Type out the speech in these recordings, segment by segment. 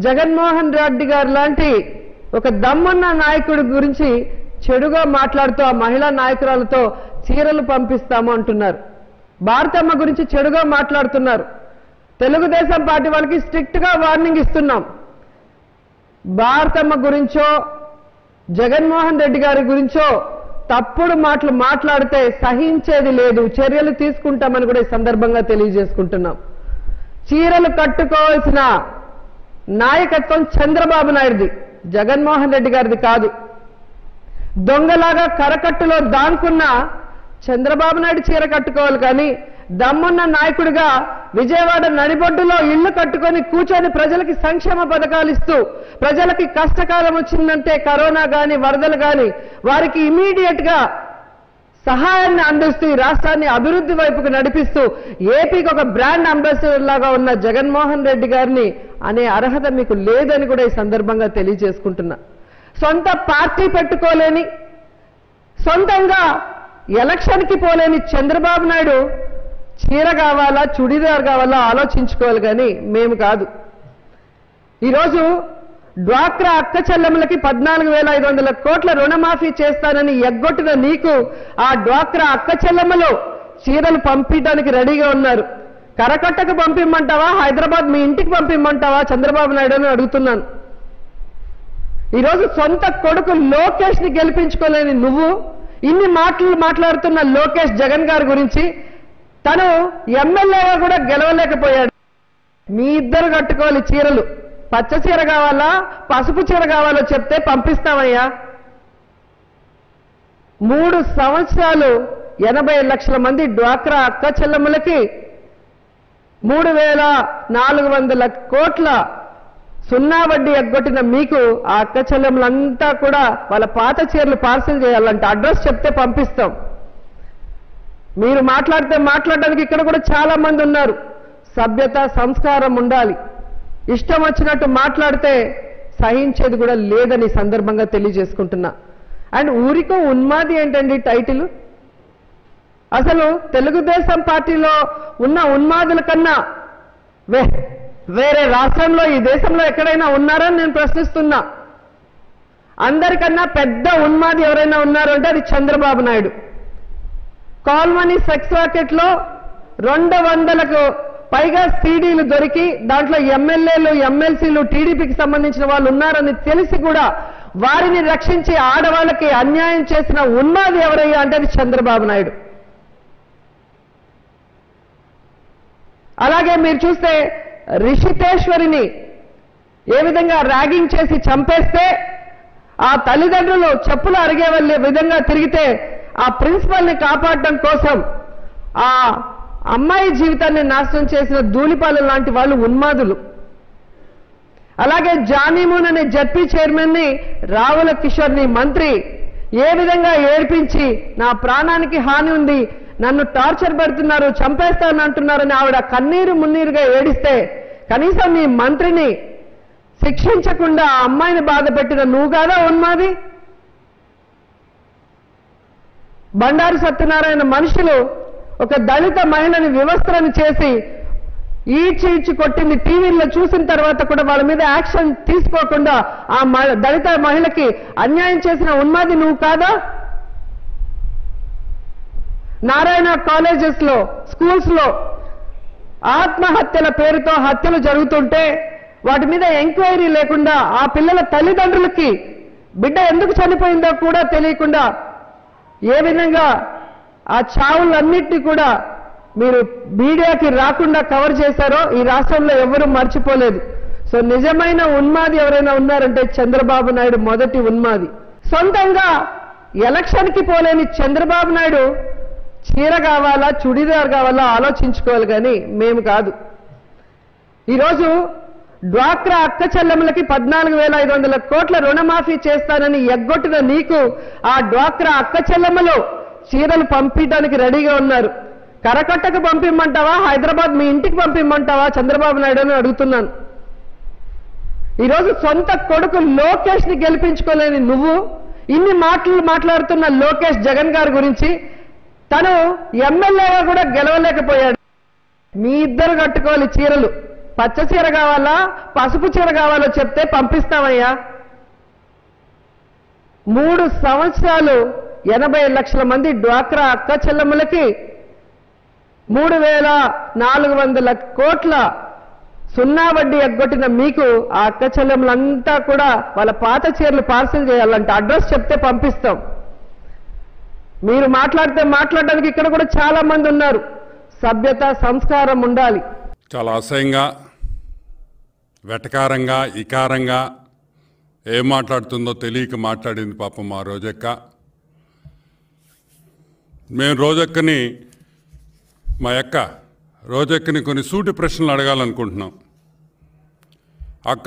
జగన్మోహన్ రెడ్డి గారు లాంటి ఒక దమ్మున్న నాయకుడి గురించి చెడుగా మాట్లాడుతూ ఆ మహిళా నాయకురాలతో చీరలు పంపిస్తాము అంటున్నారు భారతమ్మ గురించి చెడుగా మాట్లాడుతున్నారు తెలుగుదేశం పార్టీ వాళ్ళకి స్ట్రిక్ట్ గా వార్నింగ్ ఇస్తున్నాం భారతమ్మ గురించో జగన్మోహన్ రెడ్డి గారి గురించో తప్పుడు మాటలు మాట్లాడితే సహించేది లేదు చర్యలు తీసుకుంటామని కూడా ఈ సందర్భంగా తెలియజేసుకుంటున్నాం చీరలు కట్టుకోవాల్సిన నాయకత్వం చంద్రబాబు నాయుడుది జగన్మోహన్ రెడ్డి గారిది కాదు దొంగలాగా కరకట్టులో దాంకున్న చంద్రబాబు నాయుడు చీర కట్టుకోవాలి కానీ దమ్మున్న నాయకుడిగా విజయవాడ నడిబొడ్డులో ఇళ్లు కట్టుకొని కూర్చొని ప్రజలకి సంక్షేమ పథకాలు ఇస్తూ ప్రజలకి కష్టకాలం వచ్చిందంటే కరోనా గాని వరదలు గాని వారికి ఇమీడియట్ గా సహాయాన్ని అందిస్తూ ఈ రాష్ట్రాన్ని అభివృద్ధి వైపుకు నడిపిస్తూ ఏపీకి ఒక బ్రాండ్ అంబాసిడర్ లాగా ఉన్న జగన్మోహన్ రెడ్డి గారిని అనే అర్హత మీకు లేదని కూడా ఈ సందర్భంగా తెలియజేసుకుంటున్నా సొంత పార్టీ పెట్టుకోలేని సొంతంగా ఎలక్షన్కి పోలేని చంద్రబాబు నాయుడు చీర కావాలా చుడిదార్ కావాలా ఆలోచించుకోవాలి కానీ మేము కాదు ఈరోజు డ్వాక్రా అక్క చెల్లెములకి పద్నాలుగు వేల ఐదు వందల కోట్ల రుణమాఫీ చేస్తానని ఎగ్గొట్టిన నీకు ఆ డ్వాక్రా అక్క చెల్లెమ్మలు చీరలు పంపించడానికి రెడీగా ఉన్నారు కరకట్టకు పంపిమ్మంటావా హైదరాబాద్ మీ ఇంటికి పంపిమ్మంటావా చంద్రబాబు నాయుడు అని అడుగుతున్నాను ఈరోజు సొంత కొడుకు లోకేష్ ని గెలిపించుకోలేని నువ్వు ఇన్ని మాటలు మాట్లాడుతున్న లోకేష్ జగన్ గారి గురించి తను ఎమ్మెల్యేగా కూడా గెలవలేకపోయాడు మీ ఇద్దరు కట్టుకోవాలి చీరలు పచ్చ చీర కావాలా పసుపు చీర కావాలో చెప్తే పంపిస్తామయ్యా మూడు సంవత్సరాలు ఎనభై లక్షల మంది డ్వాక్రా అక్క చెల్లెమ్మలకి మూడు వేల నాలుగు వందల కోట్ల సున్నా వడ్డీ ఎగ్గొట్టిన మీకు ఆ అక్క చెల్లెములంతా కూడా వాళ్ళ పాత చీరలు పార్సల్ చేయాలంటే అడ్రస్ చెప్తే పంపిస్తాం మీరు మాట్లాడితే మాట్లాడడానికి ఇక్కడ కూడా చాలా మంది ఉన్నారు సభ్యత సంస్కారం ఉండాలి ఇష్టం వచ్చినట్టు మాట్లాడితే సహించేది కూడా లేదని ఈ సందర్భంగా తెలియజేసుకుంటున్నా అండ్ ఊరికో ఉన్మాది ఏంటండి టైటిల్ అసలు తెలుగుదేశం పార్టీలో ఉన్న ఉన్మాదుల కన్నా వే వేరే రాష్ట్రంలో ఈ దేశంలో ఎక్కడైనా ఉన్నారని నేను ప్రశ్నిస్తున్నా అందరికన్నా పెద్ద ఉన్మాది ఎవరైనా ఉన్నారు అంటే అది Chandrababu Naidu call money sex racket లో రెండు వందలకు పైగా సీడీలు దొరికి దాంట్లో ఎమ్మెల్యేలు ఎమ్మెల్సీలు టీడీపీకి సంబంధించిన వాళ్ళు ఉన్నారని తెలిసి కూడా వారిని రక్షించి ఆడవాళ్ళకి అన్యాయం చేసిన ఉన్మాది ఎవరయ్యా అంటే అది చంద్రబాబు నాయుడు అలాగే మీరు చూస్తే రిషితేశ్వరిని ఏ విధంగా ర్యాగింగ్ చేసి చంపేస్తే ఆ తల్లిదండ్రులు చెప్పులు అరిగే వెళ్ళే విధంగా తిరిగితే ఆ ప్రిన్సిపల్ ని కాపాడడం కోసం ఆ అమ్మాయి జీవితాన్ని నాశనం చేసిన ధూళిపాలు లాంటి వాళ్ళు ఉన్మాదులు అలాగే జానీమూన్ అనే జడ్పీ చైర్మన్ ని రావుల కిషోర్ ని మంత్రి ఏ విధంగా ఏడ్పించి నా ప్రాణానికి హాని ఉంది నన్ను టార్చర్ పెడుతున్నారు చంపేస్తానంటున్నారని ఆవిడ కన్నీరు మున్నీరుగా ఏడిస్తే కనీసం మీ మంత్రిని శిక్షించకుండా ఆ అమ్మాయిని బాధ పెట్టిన నువ్వు కాదా ఉన్మాది బండారు సత్యనారాయణ మనుషులు ఒక దళిత మహిళని వివస్త్రని చేసి ఈడ్చి ఈడ్చి కొట్టింది టీవీల్లో చూసిన తర్వాత కూడా వాళ్ళ మీద యాక్షన్ తీసుకోకుండా ఆ మ- దళిత మహిళకి అన్యాయం చేసిన ఉన్మాది నువ్వు కాదా నారాయణ కాలేజెస్ లో స్కూల్స్ లో ఆత్మహత్యల పేరుతో హత్యలు జరుగుతుంటే వాటి మీద ఎంక్వైరీ లేకుండా ఆ పిల్లల తల్లిదండ్రులకి బిడ్డ ఎందుకు చనిపోయిందో కూడా తెలియకుండా ఏ విధంగా ఆ చావులన్నింటినీ కూడా మీరు మీడియాకి రాకుండా కవర్ చేశారో ఈ రాష్ట్రంలో ఎవరు మర్చిపోలేదు సో నిజమైన ఉన్మాది ఎవరైనా ఉన్నారంటే చంద్రబాబు నాయుడు మొదటి ఉన్మాది సొంతంగా ఎలక్షన్కి పోలేని చంద్రబాబు నాయుడు చీర కావాలా చుడిదార్ కావాలా ఆలోచించుకోవాలి కానీ మేము కాదు ఈరోజు డ్వాక్రా అక్క చెల్లెములకి పద్నాలుగు వేల ఐదు వందల కోట్ల రుణమాఫీ చేస్తానని ఎగ్గొట్టిన నీకు ఆ డ్వాక్రా అక్క చెల్లెమ్మలు చీరలు పంపించడానికి రెడీగా ఉన్నారు కరకట్టకు పంపిమ్మంటావా హైదరాబాద్ మీ ఇంటికి పంపిమ్మంటావా చంద్రబాబు నాయుడు అని అడుగుతున్నాను ఈరోజు సొంత కొడుకు లోకేష్ ని గెలిపించుకోలేని నువ్వు ఇన్ని మాటలు మాట్లాడుతున్న లోకేష్ జగన్ గారి గురించి తను ఎమ్మెల్యేగా కూడా గెలవలేకపోయాడు మీ ఇద్దరు కట్టుకోవాలి చీరలు పచ్చ చీర కావాలా పసుపు చీర కావాలో చెప్తే పంపిస్తామయ్యా మూడు సంవత్సరాలు ఎనభై లక్షల మంది డ్వాక్రా అక్క చెల్లెమ్మలకి మూడు వేల నాలుగు వందల కోట్ల సున్నా వడ్డీ ఎగ్గొట్టిన మీకు ఆ అక్క చెల్లెమ్మలంతా కూడా వాళ్ళ పాత చీరలు పార్సిల్ చేయాలంటే అడ్రస్ చెప్తే పంపిస్తాం మీరు మాట్లాడితే మాట్లాడడానికి ఇక్కడ కూడా చాలా మంది ఉన్నారు సభ్యత సంస్కారం ఉండాలి చాలా అసహ్యంగా వెటకారంగా ఇకారంగా ఏం మాట్లాడుతుందో తెలియక మాట్లాడింది పాపం మా రోజక్క మేము రోజక్కని మా అక్క రోజక్కని కొన్ని సూటి ప్రశ్నలు అడగాలనుకుంటున్నాం అక్క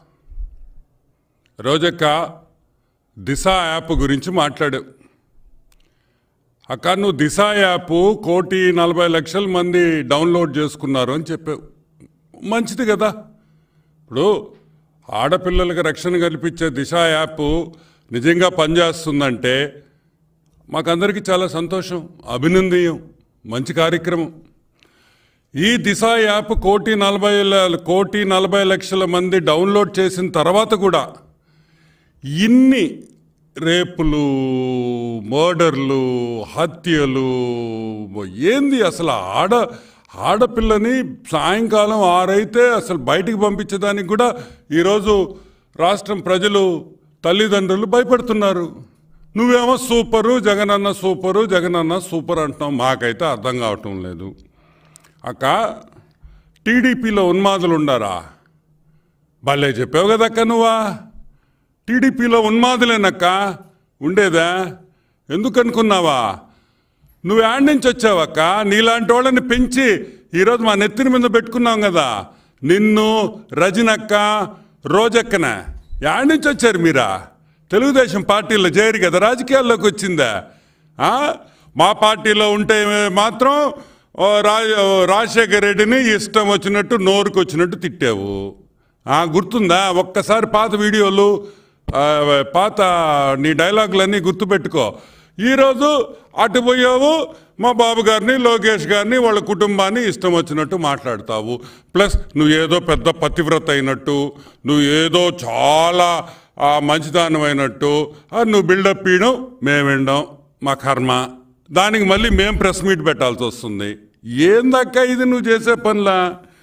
రోజక్క దిశ యాప్ గురించి మాట్లాడావు అక్క నువ్వు దిశ యాప్ కోటి నలభై లక్షల మంది డౌన్లోడ్ చేసుకున్నారు అని చెప్పావు మంచిది కదా ఇప్పుడు ఆడపిల్లలకు రక్షణ కల్పించే దిశ యాప్ నిజంగా పనిచేస్తుందంటే మాకందరికీ చాలా సంతోషం అభినందనీయం మంచి కార్యక్రమం ఈ దిశ యాప్ కోటి నలభై ల- కోటి నలభై లక్షల మంది డౌన్లోడ్ చేసిన తర్వాత కూడా ఇన్ని రేపులు మర్డర్లు హత్యలు ఏంది అసలు ఆడ ఆడపిల్లని సాయంకాలం ఆరైతే అసలు బయటికి పంపించేదానికి కూడా ఈరోజు రాష్ట్రం ప్రజలు తల్లిదండ్రులు భయపడుతున్నారు నువ్వేమో super Jaganna super Jaganna super అంటున్నావు మాకైతే అర్థం కావటం లేదు అక్క టీడీపీలో ఉన్మాదులు ఉండారా భలే చెప్పావు కదక్క నువ్వా టీడీపీలో ఉన్మాదులేనక్క ఉండేదా ఎందుకు అనుకున్నావా నువ్వు యాడ్ నుంచి వచ్చావక్క నీలాంటి వాళ్ళని పెంచి ఈరోజు మా నెత్తిన మీద పెట్టుకున్నాం కదా నిన్ను రజనక్క రోజక్కన యాడ్ నుంచి వచ్చారు మీరా తెలుగుదేశం పార్టీలో చేరి కదా రాజకీయాల్లోకి వచ్చిందా ఆ? మా పార్టీలో ఉంటే మాత్రం ఓ రా ఓ రాజశేఖర రెడ్డిని ఇష్టం వచ్చినట్టు నోరుకు వచ్చినట్టు తిట్టావు ఆ, గుర్తుందా ఒక్కసారి పాత వీడియోలు ఆ, పాత నీ డైలాగులన్నీ గుర్తుపెట్టుకో ఈరోజు అటు పోయావు మా బాబు గారిని లోకేష్ గారిని వాళ్ళ కుటుంబాన్ని ఇష్టం వచ్చినట్టు మాట్లాడతావు ప్లస్ నువ్వు ఏదో పెద్ద పతివ్రత అయినట్టు నువ్వు ఏదో చాలా ఆ, మంచిదానం అయినట్టు ఆ, నువ్వు బిల్డప్ ఇయడం మేము వినడం మా కర్మ దానికి మళ్ళీ మేము ప్రెస్ మీట్ పెట్టాల్సి వస్తుంది ఏందక్క ఇది నువ్వు చేసే పనిలా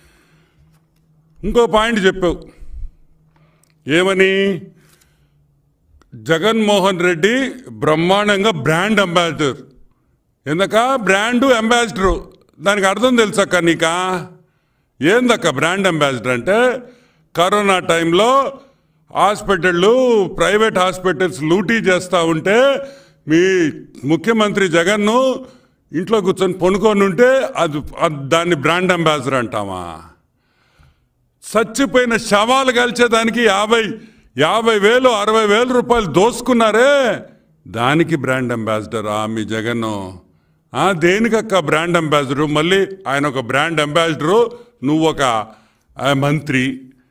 ఇంకో పాయింట్ చెప్పావు ఏమని జగన్మోహన్ రెడ్డి బ్రహ్మాండంగా బ్రాండ్ అంబాసిడర్ ఎందుక బ్రాండ్ అంబాసిడరు దానికి అర్థం తెలుసక్క నీకా ఏందక్క బ్రాండ్ అంబాసిడర్ అంటే కరోనా టైంలో హాస్పిటళ్ళు ప్రైవేట్ హాస్పిటల్స్ లూటీ చేస్తూ ఉంటే మీ ముఖ్యమంత్రి జగన్ను ఇంట్లో కూర్చొని పొనుకొని ఉంటే అది అది- దాన్ని బ్రాండ్ అంబాసిడర్ అంటామా చచ్చిపోయిన శవాలు కలిచేదానికి యాభై యాభై వేలు అరవై వేల రూపాయలు దోసుకున్నారే దానికి బ్రాండ్ అంబాసిడర్ ఆ మీ జగన్ ఆ దేనికక్క బ్రాండ్ అంబాసిడరు మళ్ళీ ఆయన ఒక బ్రాండ్ అంబాసిడరు నువ్వు ఒక ఆ, మంత్రి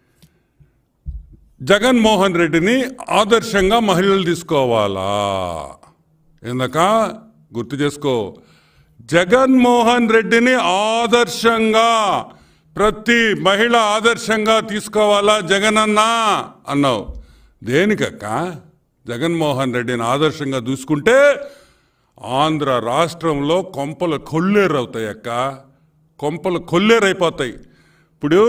జగన్మోహన్ రెడ్డిని ఆదర్శంగా మహిళలు తీసుకోవాలా ఎందుక గుర్తు చేసుకో జగన్మోహన్ రెడ్డిని ఆదర్శంగా ప్రతి మహిళ ఆదర్శంగా తీసుకోవాలా జగనన్నా అన్నావు దేనికక్క జగన్మోహన్ రెడ్డిని ఆదర్శంగా చూసుకుంటే ఆంధ్ర రాష్ట్రంలో కొంపలు కొల్లేరవుతాయక్క కొంపలు కొల్లేరైపోతాయి ఇప్పుడు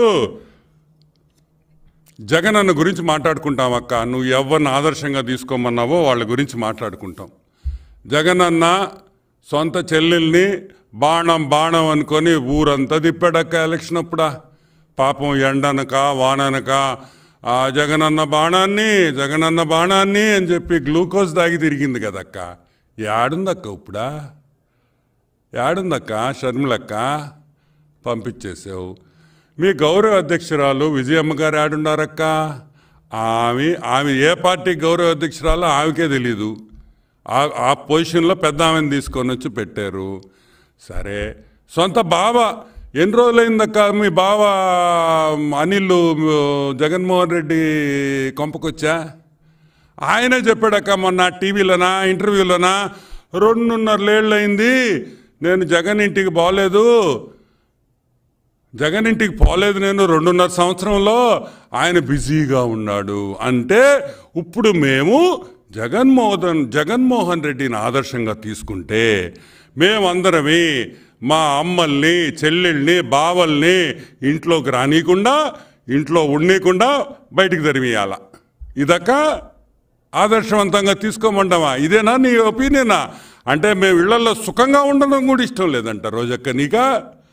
జగన్ అన్న గురించి మాట్లాడుకుంటాం అక్క నువ్వు ఎవరిని ఆదర్శంగా తీసుకోమన్నావో వాళ్ళ గురించి మాట్లాడుకుంటాం జగన్ అన్న సొంత చెల్లెల్ని బాణం బాణం అనుకొని ఊరంతా తిప్పాడక్క ఎలక్షన్ అప్పుడా పాపం ఎండనక వాననక ఆ జగనన్న బాణాన్ని జగనన్న బాణాన్ని అని చెప్పి గ్లూకోజ్ దాగి తిరిగింది కదక్క యాడుందక్క ఇప్పుడా యాడుందక్క షర్మిలక్క పంపించేసావు మీ గౌరవ అధ్యక్షురాలు విజయమ్మ గారు ఆడున్నారక్క ఆమె ఆమె ఏ పార్టీ గౌరవ అధ్యక్షురాలో ఆమెకే తెలీదు ఆ- ఆ పొజిషన్లో పెద్ద ఆమెను తీసుకొని వచ్చి పెట్టారు సరే సొంత బావ ఎన్ని రోజులైందక్క మీ బావ అనిల్ జగన్మోహన్ రెడ్డి కొంపకొచ్చా ఆయనే చెప్పాడక్క మొన్న టీవీలోనా ఇంటర్వ్యూలోనా రెండున్నర లేళ్ళు అయింది నేను జగన్ ఇంటికి బాగలేదు జగన్ ఇంటికి పోలేదు నేను రెండున్నర సంవత్సరంలో ఆయన బిజీగా ఉన్నాడు అంటే ఇప్పుడు మేము జగన్మోహన్ జగన్మోహన్ రెడ్డిని ఆదర్శంగా తీసుకుంటే మేమందరమే మా అమ్మల్ని చెల్లెల్ని బావల్ని ఇంట్లోకి రానియకుండా ఇంట్లో ఉండనీయకుండా బయటికి తరిమేయాల ఇదక్క ఆదర్శవంతంగా తీసుకోమంటావా ఇదేనా నీ ఒపీనియనా అంటే మేము ఇళ్లలో సుఖంగా ఉండడం కూడా ఇష్టం లేదంట రోజక్క నీకా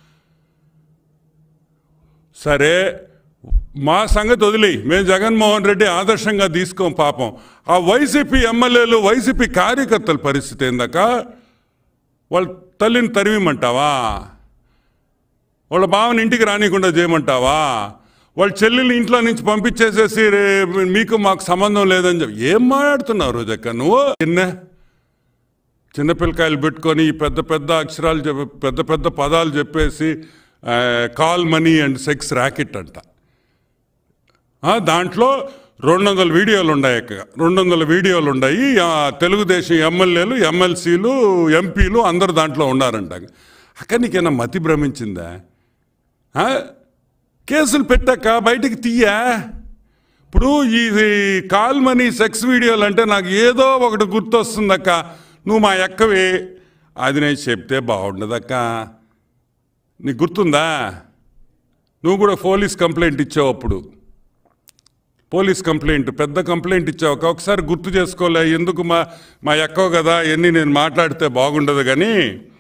సరే మా సంగతి వదిలి మేము జగన్మోహన్ రెడ్డి ఆదర్శంగా తీసుకోం పాపం ఆ వైసీపీ ఎమ్మెల్యేలు వైసీపీ కార్యకర్తల పరిస్థితి ఏందాక వాళ్ళ తల్లిని తరిమిమంటావా వాళ్ళ బావని ఇంటికి రానికుండా చేయమంటావా వాళ్ళ చెల్లెల్ని ఇంట్లో నుంచి పంపించేసేసి రే మీకు మాకు సంబంధం లేదని చెప్పి ఏం మాట్లాడుతున్నావు రోజక్క నువ్వు ఎన్నే చిన్నపిల్లకాయలు పెట్టుకొని ఈ పెద్ద పెద్ద అక్షరాలు చెప్ప పెద్ద పెద్ద పదాలు చెప్పేసి call money and sex racket అంట ఆ, దాంట్లో రెండు వందల వీడియోలు ఉన్నాయి అక్క రెండు వందల వీడియోలు ఉన్నాయి ఆ, తెలుగుదేశం ఎమ్మెల్యేలు ఎమ్మెల్సీలు ఎంపీలు అందరు దాంట్లో ఉన్నారంట అక్క నీకేనా మతి భ్రమించిందా ఆ? కేసులు పెట్టాక బయటికి తీయా ఇప్పుడు ఈ ఈ కాల్ మనీ సెక్స్ వీడియోలు అంటే నాకు ఏదో ఒకటి గుర్తొస్తుందక్క నువ్వు మా ఎక్కవి అది నేను చెప్తే బాగుండదక్క నీకు గుర్తుందా నువ్వు కూడా పోలీస్ కంప్లైంట్ ఇచ్చావు అప్పుడు పోలీస్ కంప్లైంట్ పెద్ద కంప్లైంట్ ఇచ్చావు ఒక- ఒకసారి గుర్తు చేసుకోలే ఎందుకు మా మా ఎక్కవ కదా ఎన్ని నేను మాట్లాడితే బాగుండదు కానీ